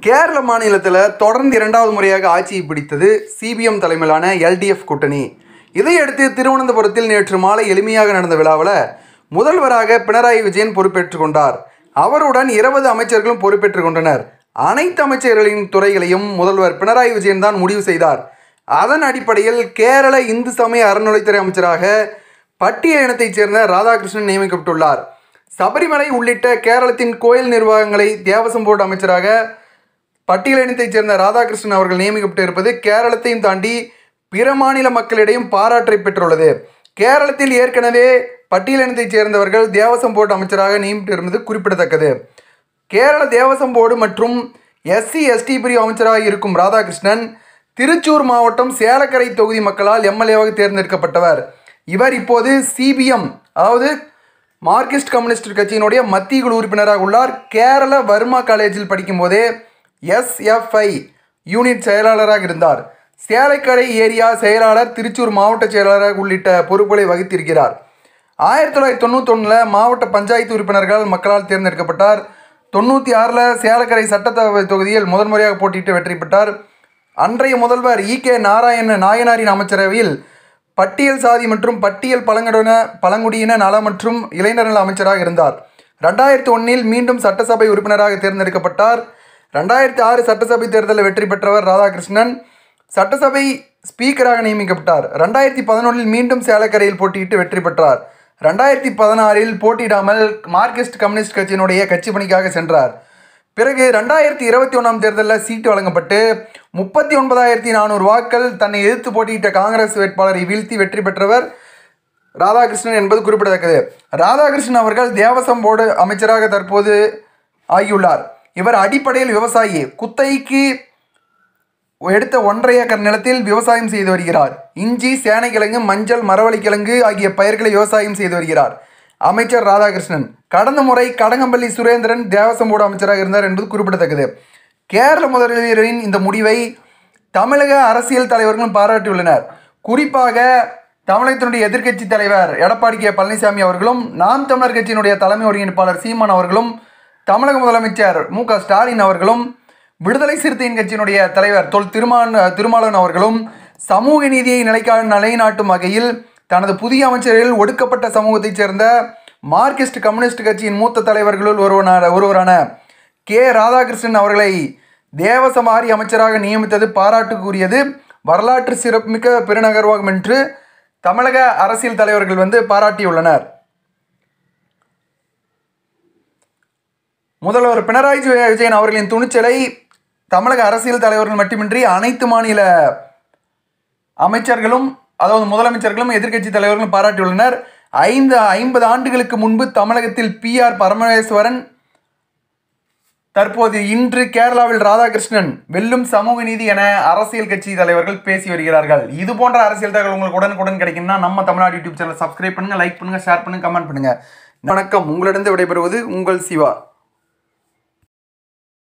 கேரள மாநிலத்தில் தொடர்ந்து இரண்டாவது முறையாக ஆட்சியை பிடித்தது சிபிஎம் தலைமையிலான எல்டிஎஃப் கூட்டணி இதையடுத்து திருவனந்தபுரத்தில் நேற்று மாலை எளிமையாக நடந்த விழாவில் முதல்வராக பினராயி விஜயன் பொறுப்பேற்றுக் கொண்டார் அவருடன் இருபது அமைச்சர்களும் பொறுப்பேற்றுக் கொண்டனர் அனைத்து அமைச்சர்களின் துறைகளையும் முதல்வர் பினராயி விஜயன் தான் முடிவு செய்தார் அதன் அடிப்படையில் கேரள இந்து சமய அறநிலைத்துறை அமைச்சராக பட்டியல் இனத்தைச் சேர்ந்த ராதாகிருஷ்ணன் நியமிக்கப்பட்டுள்ளார் சபரிமலை உள்ளிட்ட கேரளத்தின் கோயில் நிர்வாகங்களை தேவசம் போர்டு அமைச்சராக பட்டியல் இனத்தைச் சேர்ந்த ராதாகிருஷ்ணன் அவர்கள் நியமிக்கப்பட்டிருப்பது கேரளத்தையும் தாண்டி பிற மாநில மக்களிடையும் பாராட்டை பெற்றுள்ளது கேரளத்தில் ஏற்கனவே பட்டியல் இனத்தைச் சேர்ந்தவர்கள் தேவசம் போர்டு அமைச்சராக நியமித்திருப்பது குறிப்பிடத்தக்கது கேரள தேவசம் போர்டு மற்றும் எஸ்சி எஸ்டி பிரிவு அமைச்சராக இருக்கும் ராதாகிருஷ்ணன் திருச்சூர் மாவட்டம் சேலக்கரை தொகுதி மக்களால் எம்எல்ஏவாக தேர்ந்தெடுக்கப்பட்டவர் இவர் இப்போது சிபிஎம் அதாவது மார்க்சிஸ்ட் கம்யூனிஸ்ட் கட்சியினுடைய மத்திய குழு உறுப்பினராக உள்ளார் கேரள வர்மா காலேஜில் படிக்கும்போதே எஸ்எஃப்ஐ யூனிட் செயலாளராக இருந்தார் சேலைக்கரை ஏரியா செயலாளர் திருச்சூர் மாவட்ட செயலாளர் உள்ளிட்ட பொறுப்புகளை வகித்திருக்கிறார் ஆயிரத்தி தொள்ளாயிரத்தி தொண்ணூத்தொன்னில் மாவட்ட பஞ்சாயத்து உறுப்பினர்கள் மக்களால் தேர்ந்தெடுக்கப்பட்டார் தொண்ணூற்றி ஆறில் சேலக்கரை சட்டசபை தொகுதியில் முதன்முறையாக போட்டியிட்டு வெற்றி பெற்றார் அன்றைய முதல்வர் இ கே நாராயண நாயனாரின் அமைச்சரவையில் பட்டியல் சாதி மற்றும் பட்டியல் பழங்குடியின பழங்குடியின நல மற்றும் இளைஞர் நல அமைச்சராக இருந்தார் ரெண்டாயிரத்தி ஒன்றில் மீண்டும் சட்டசபை உறுப்பினராக தேர்ந்தெடுக்கப்பட்டார் ரெண்டாயிரத்தி ஆறு சட்டசபை தேர்தலில் வெற்றி பெற்றவர் ராதாகிருஷ்ணன் சட்டசபை ஸ்பீக்கராக நியமிக்கப்பட்டார் ரெண்டாயிரத்தி பதினொன்றில் மீண்டும் சேலக்கரையில் போட்டியிட்டு வெற்றி பெற்றார் ரெண்டாயிரத்தி பதினாறில் போட்டியிடாமல் மார்க்சிஸ்ட் கம்யூனிஸ்ட் கட்சியினுடைய கட்சி பணிக்காக சென்றார் பிறகு ரெண்டாயிரத்தி இருபத்தி ஒன்றாம் தேர்தலில் சீட்டு வழங்கப்பட்டு முப்பத்தி ஒன்பதாயிரத்தி நானூறு வாக்கள் தன்னை எதிர்த்து போட்டியிட்ட காங்கிரஸ் வேட்பாளரை வீழ்த்தி வெற்றி பெற்றவர் ராதாகிருஷ்ணன் என்பது குறிப்பிடத்தக்கது ராதாகிருஷ்ணன் அவர்கள் தேவசம் போர்டு அமைச்சராக தற்போது ஆகியுள்ளார் இவர் அடிப்படையில் விவசாயி குத்தகைக்கு எடுத்த ஒன்றரை ஏக்கர் நிலத்தில் விவசாயம் செய்து வருகிறார் இஞ்சி சேனைக்கிழங்கு மஞ்சள் மரவள்ளிக்கிழங்கு ஆகிய பயிர்களை விவசாயம் செய்து வருகிறார் அமைச்சர் ராதாகிருஷ்ணன் கடந்த முறை கடங்கம்பள்ளி சுரேந்திரன் தேவசம் போர்டு அமைச்சராக இருந்தார் என்பது குறிப்பிடத்தக்கது கேரள முதல்வரின் இந்த முடிவை தமிழக அரசியல் தலைவர்களும் பாராட்டியுள்ளனர் குறிப்பாக தமிழகத்தினுடைய எதிர்க்கட்சி தலைவர் எடப்பாடி கே பழனிசாமி அவர்களும் நாம் தமிழர் கட்சியினுடைய தலைமை ஒருங்கிணைப்பாளர் சீமான் அவர்களும் தமிழக முதலமைச்சர் மு க ஸ்டாலின் அவர்களும் விடுதலை சிறுத்தையின் கட்சியினுடைய தலைவர் தொல் திருமான் திருமாவளவன் அவர்களும் சமூக நீதியை நிலைக்கா நிலைநாட்டும் வகையில் தனது புதிய அமைச்சரில் ஒடுக்கப்பட்ட சமூகத்தைச் சேர்ந்த மார்க்சிஸ்ட் கம்யூனிஸ்ட் கட்சியின் மூத்த தலைவர்களுள் ஒருவனான ஒருவரான கே ராதாகிருஷ்ணன் அவர்களை தேவசமாரி அமைச்சராக நியமித்தது பாராட்டுக்குரியது வரலாற்று சிறப்புமிக்க பெருநகர்வாகும் என்று தமிழக அரசியல் தலைவர்கள் வந்து பாராட்டியுள்ளனர் முதல்வர் பினராயி விஜயன் அவர்களின் துணிச்சலை தமிழக அரசியல் தலைவர்கள் மட்டுமின்றி அனைத்து மாநில அமைச்சர்களும் அதாவது முதலமைச்சர்களும் எதிர்க்கட்சி தலைவர்களும் பாராட்டியுள்ளனர் ஐந்து ஐம்பது ஆண்டுகளுக்கு முன்பு தமிழகத்தில் பி ஆர் பரமேஸ்வரன் தற்போது இன்று கேரளாவில் ராதாகிருஷ்ணன் வெல்லும் சமூக நீதி என அரசியல் கட்சி தலைவர்கள் பேசி வருகிறார்கள் இது போன்ற அரசியல் தகவல் உங்களுக்கு உடனுக்குடன் கிடைக்கும்னா நம்ம தமிழ்நாடு யூடியூப் சேனல் சப்ஸ்கிரைப் பண்ணுங்க லைக் பண்ணுங்க ஷேர் பண்ணுங்க கமெண்ட் பண்ணுங்க வணக்கம் உங்களிடம் விடைபெறுவது உங்கள் சிவா